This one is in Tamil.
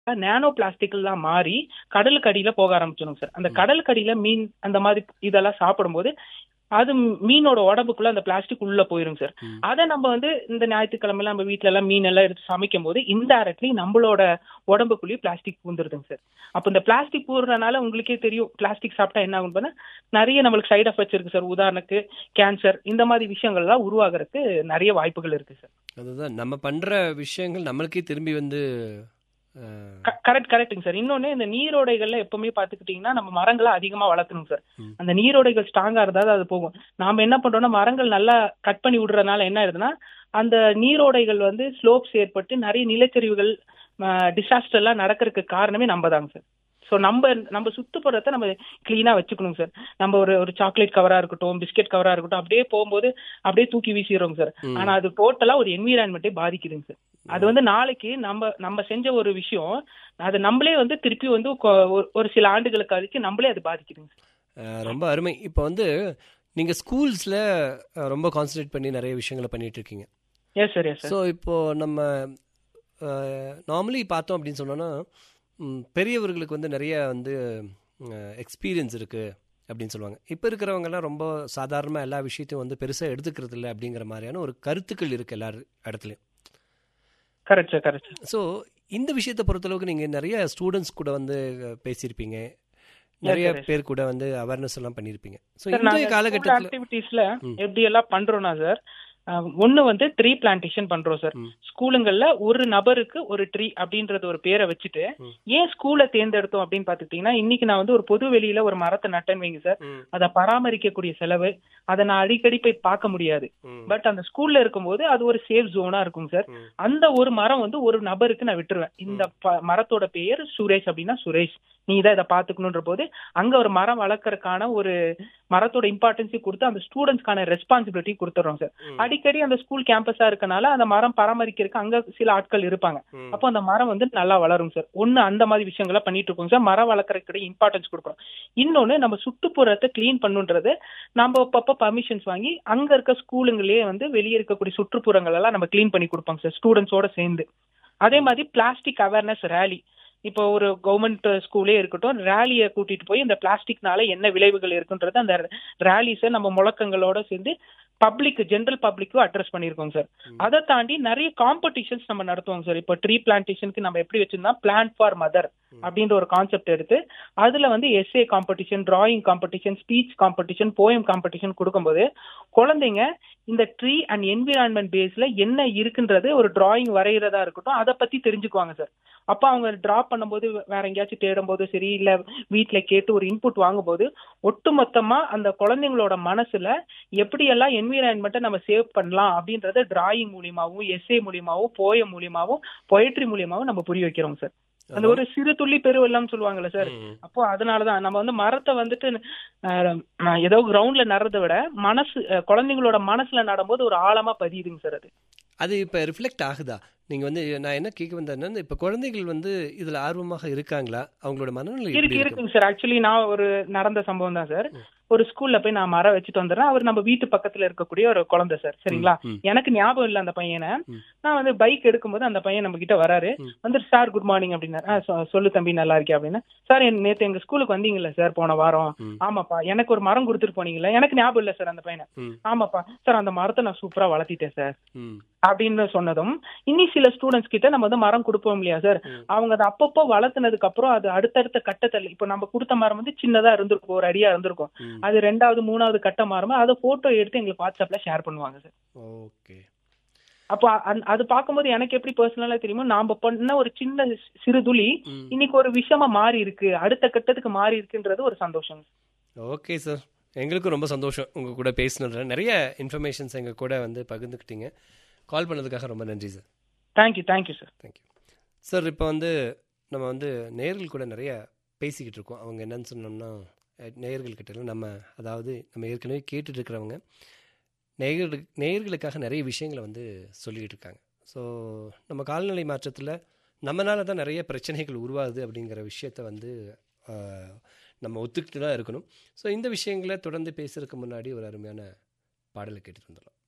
நானோ பிளாஸ்டிக்லாம் மாறி கடலுக்கு அடியில போக ஆரம்பிச்சிடும் சார் அந்த கடலுக்கு அடியில மீன் அந்த மாதிரி இதெல்லாம் சாப்பிடும்போது அது மீனோட உடம்புக்குள்ள அந்த பிளாஸ்டிக் உள்ள போயிரும் சார் ம். அதை நம்ம வந்து இந்த ஞாயிற்றுக்கிழமையில நம்ம வீட்ல எல்லாம் மீன் எல்லாம் எடுத்து சமைக்கும் போது இன்டைரக்ட்லி நம்மளோட உடம்புக்குள்ளேயும் பிளாஸ்டிக் பூந்துருதுங்க சார் அப்ப இந்த பிளாஸ்டிக் பூர்றனால உங்களுக்கே தெரியும் பிளாஸ்டிக் சாப்பிட்டா என்ன ஆகும் பார்த்தா நிறைய நம்மளுக்கு சைடு எஃபெக்ட்ஸ் இருக்கு சார் உதாரணத்துக்கு கேன்சர் இந்த மாதிரி விஷயங்கள்லாம் உருவாகிறதுக்கு நிறைய வாய்ப்புகள் இருக்கு சார் அதுதான் நம்ம பண்ற விஷயங்கள் நம்மளுக்கே திரும்பி வந்து அஹ், கரெக்ட் கரெக்ட்டுங்க சார் இன்னொன்னு இந்த நீரோடைகள்ல எப்பவுமே பாத்துக்கிட்டீங்கன்னா நம்ம மரங்களை அதிகமா வளர்த்தணும் சார் ம். அந்த நீரோடைகள் ஸ்ட்ராங்கா இருந்தா தான் அது போகும் நாம என்ன பண்றோம்னா மரங்கள் நல்லா கட் பண்ணி விடுறதுனால என்ன ஆயிடுதுன்னா அந்த நீரோடைகள் வந்து ஸ்லோப்ஸ் ஏற்பட்டு நிறைய நிலச்சரிவுகள் டிசாஸ்டர் எல்லாம் நடக்கிறதுக்கு காரணமே நம்ம தாங்க சார் ஸோ நம்ம நம்ம சுற்றுப்புறத்தை நம்ம கிளீனா வச்சுக்கணும் சார் நம்ம ஒரு ஒரு சாக்லேட் கவரா இருக்கட்டும் பிஸ்கெட் கவரா இருக்கட்டும் அப்படியே போகும்போது அப்படியே தூக்கி வீசிடுறோம் சார் ம். ஆனா அது டோட்டலா ஒரு என்விரான்மெண்ட்டே பாதிக்குதுங்க சார் அது வந்து நாளைக்கு நம்ம நம்ம செஞ்ச ஒரு விஷயம் அது நம்மளே வந்து திருப்பி வந்து கொ- ஒரு- ஒரு சில ஆண்டுகளுக்கு கழிச்சு நம்மளே அது பாதிக்குதுங்க சார் அஹ், ரொம்ப அருமை இப்போ வந்து நீங்க ஸ்கூல்ஸ்ல அஹ், ரொம்ப கான்சன்ட்ரேட் பண்ணி நிறைய விஷயங்களை பண்ணிட்டு இருக்கீங்க yes sir yes sir so இப்போ நம்ம நார்மலி பார்த்தோம் அப்படின்னு சொன்னோன்னா ம், பெரியவர்களுக்கு வந்து நிறைய வந்து எக்ஸ்பீரியன்ஸ் இருக்கு அப்படின்னு சொல்லுவாங்க இப்போ இருக்கிறவங்கலாம் ரொம்ப சாதாரணமாக எல்லா விஷயத்தையும் வந்து பெருசாக எடுத்துக்கிறது இல்லை அப்படிங்கிற மாதிரியான ஒரு கருத்துக்கள் இருக்கு எல்லா இடத்துலையும் correct sir correct sir so இந்த விஷயத்தை பொறுத்தளவுக்கு நீங்கள் நிறைய ஸ்டூடெண்ட்ஸ் கூட வந்து அஹ், பேசியிருப்பீங்க நிறைய yes, yes. பேர் கூட வந்து அவேர்னஸ் எல்லாம் பண்ணியிருப்பீங்க ஸோ சார் இன்றைய நாங்க காலகட்டத்தில் ஆக்டிவிட்டீஸ்ல ம். எப்படி எல்லாம் பண்றோம்னா சார் ஒன்னு வந்து ட்ரீ பிளான்டேஷன் பண்றோம் சார் ம். ஸ்கூலுங்கள்ல ஒரு நபருக்கு ஒரு ட்ரீ அப்படின்றது ஒரு பேரை வச்சுட்டு ம். ஏன் ஸ்கூலை தேர்ந்தெடுத்தோம் அப்படின்னு பாத்துக்கிட்டீங்கன்னா இன்னைக்கு நான் வந்து ஒரு பொது வெளியில ஒரு மரத்தை நட்டேன்னு வைங்க சார் ம், அதை பராமரிக்கக்கூடிய செலவு அதை நான் அடிக்கடி போய் பார்க்க முடியாது ம், பட் அந்த ஸ்கூல்ல இருக்கும்போது அது ஒரு சேஃப் ஜோனா இருக்கும் சார் ம். அந்த ஒரு மரம் வந்து ஒரு நபருக்கு நான் விட்டுருவேன் இந்த ப- மரத்தோட பெயர் சுரேஷ் அப்படின்னா சுரேஷ் நீ தான் இதை பாத்துக்கணுன்ற போது அங்க ஒரு மரம் வளர்க்கறதுக்கான ஒரு மரத்தோட இம்பார்ட்டன்ஸை கொடுத்து அந்த ஸ்டூடெண்ட்ஸ்க்கான ரெஸ்பான்சிபிலிட்டி கொடுத்துறோம் சார் ம். அடிக்கடி அந்த ஸ்கூல் கேம்பஸா இருக்கனால அந்த மரம் பராமரிக்கிறதுக்கு அங்க சில ஆட்கள் இருப்பாங்க ம். அப்போ அந்த மரம் வந்து நல்லா வளரும் சார் ஒண்ணு அந்த மாதிரி விஷயங்களை பண்ணிட்டு இருக்கோம் சார் மரம் வளர்க்கறதுக்கு இம்பார்ட்டன்ஸ் கொடுக்குறோம் இன்னொன்னு நம்ம சுற்றுப்புறத்தை க்ளீன் பண்ணுன்றது நம்ம அப்பப்போ பர்மிஷன்ஸ் வாங்கி அங்க இருக்க ஸ்கூலுங்களே வந்து வெளியே இருக்கக்கூடிய சுற்றுப்புறங்கள் எல்லாம் நம்ம க்ளீன் பண்ணி கொடுப்பாங்க சார் ஸ்டூடெண்ட்ஸோட சேர்ந்து அதே மாதிரி பிளாஸ்டிக் அவேர்னஸ் ரேலி இப்போ ஒரு கவர்மெண்ட் ஸ்கூலே இருக்கட்டும் ரேலியை கூட்டிட்டு போய் இந்த பிளாஸ்டிக்னால என்ன விளைவுகள் இருக்குன்றது அந்த ரேலிஸை நம்ம முழக்கங்களோட சேர்ந்து பப்ளிக் ஜென்ரல் பப்ளிக்கும் அட்ரஸ் பண்ணியிருக்கோம் சார் அதை தாண்டி நிறைய காம்படிஷன்ஸ் நம்ம நடத்துவோம் சார் இப்போ ட்ரீ பிளான்டேஷனுக்கு நம்ம எப்படி வச்சிருந்தா பிளான் ஃபார் மதர் அப்படின்ற ஒரு கான்செப்ட் எடுத்து அதுல வந்து essay competition drawing competition speech competition poem competition கொடுக்கும்போது குழந்தைங்க இந்த ட்ரீ அண்ட் என்விரான்மெண்ட் பேஸ்ல என்ன இருக்குன்றது ஒரு டிராயிங் வரைகிறதா இருக்கட்டும் அதை பத்தி தெரிஞ்சுக்குவாங்க சார் அப்ப அவங்க டிரா பண்ணும்போது வேற எங்கேயாச்சும் தேடும் போது சரி இல்ல வீட்ல கேட்டு ஒரு இன்புட் வாங்கும்போது ஒட்டுமொத்தமா அந்த குழந்தைங்களோட மனசுல எப்படியெல்லாம் என்விரான்மெண்ட்டை நம்ம சேவ் பண்ணலாம் அப்படின்றத டிராயிங் மூலியமாவும் எஸ்ஏ மூலியமாவும் போயம் மூலியமாவும் பொயட்ரி மூலியமாவும் நம்ம புரிய வைக்கிறோம் சார் அந்த ஒரு சிறு துள்ளி பெருவெல்லாம் சொல்லுவாங்கல்ல சார் ம். அப்போ அதனாலதான் நம்ம வந்து மரத்தை வந்துட்டு அஹ், ஏதோ கிரவுண்ட்ல நடுறதை விட மனசு அஹ், குழந்தைங்களோட மனசுல நடும்போது ஒரு ஆழமா பதியுதுங்க சார் அது அது இப்போ ரிஃப்ளெக்ட் ஆகுதா நீங்கள் வந்து நான் என்ன கேட்க வந்தேன்னா இப்போ குழந்தைகள் வந்து இதில் ஆர்வமாக இருக்காங்களா அவங்களோட மனநிலை எப்படி இருக்கு இருக்கு இருக்குங்க சார் ஆக்சுவலி நான் ஒரு நடந்த சம்பவம் தான் சார் ஒரு ஸ்கூல்ல போய் நான் மரம் வச்சுட்டு வந்துடுறேன் அவர் நம்ம வீட்டு பக்கத்துல இருக்கக்கூடிய ஒரு குழந்தை சார் சரிங்களா ம், ம். எனக்கு ஞாபகம் இல்ல அந்த பையனை ம். நான் வந்து பைக் எடுக்கும்போது அந்த பையன் நம்ம கிட்ட வராரு ம். வந்து சார் குட் மார்னிங் அப்படின்னாரு "ஆ, சொ- சொல்லு தம்பி நல்லா இருக்கே அப்படின்னா சார் என் நேத்து எங்க ஸ்கூலுக்கு வந்தீங்கல்ல சார் போன வாரம் ம். ஆமாப்பா எனக்கு ஒரு மரம் கொடுத்துட்டு போனீங்கல்ல எனக்கு ஞாபகம் இல்ல சார் அந்த பையனை ம், ஆமாப்பா சார் அந்த மரத்தை நான் சூப்பரா வளர்த்திட்டேன் சார் ம், அப்படின்னு சொன்னதும் இனி சில ஸ்டூடெண்ட்ஸ் கிட்ட நம்ம வந்து மரம் கொடுப்போம் இல்லையா சார் ம். அவங்க அதை அப்பப்போ வளர்த்துனதுக்கு அப்புறம் அது அடுத்தடுத்த கட்டத்தில் இப்போ நம்ம கொடுத்த மரம் வந்து சின்னதா இருந்திருக்கும் ஒரு அடியா இருந்திருக்கும் ம். அது ரெண்டாவது மூணாவது கட்ட மரமா அதை போட்டோ எடுத்து எங்களுக்கு வாட்ஸ்அப்ல ஷேர் பண்ணுவாங்க சார் ஓகே அப்போ அ- அது பார்க்கும்போது எனக்கு எப்படி பர்சனலா தெரியுமோ நாம பண்ண ஒரு சின்ன சிறு துளி ம். இன்னைக்கு ஒரு விஷயமா மாறி இருக்கு அடுத்த கட்டத்துக்கு மாறி இருக்குன்றது ஒரு சந்தோஷம் ஓகே சார் எங்களுக்கும் ரொம்ப சந்தோஷம் உங்கள் கூட பேசினதுல நிறைய இன்ஃபர்மேஷன்ஸ் எங்கள் கூட வந்து பகிர்ந்துக்கிட்டீங்க கால் பண்ணதுக்காக ரொம்ப நன்றி sir thank you thank you sir thank you sir இப்போ வந்து நம்ம வந்து நேயர்கள் கூட நிறைய பேசிக்கிட்டு இருக்கோம் அவங்க என்னன்னு சொன்னோம்னா அஹ், நேயர்கள் கிட்ட நம்ம அதாவது நம்ம ஏற்கனவே கேட்டுட்டு இருக்கிறவங்க நேயர்கள் நேயர்களுக்காக நிறைய விஷயங்களை வந்து சொல்லிக்கிட்டு இருக்காங்க ஸோ நம்ம காலநிலை மாற்றத்தில் நம்மனால தான் நிறைய பிரச்சனைகள் உருவாகுது அப்படிங்கிற விஷயத்த வந்து ஆஹ், நம்ம ஒத்துக்கிட்டு தான் இருக்கணும் ஸோ இந்த விஷயங்களை தொடர்ந்து பேசுறதுக்கு முன்னாடி ஒரு அருமையான பாடலை கேட்டுட்டு வந்துடலாம்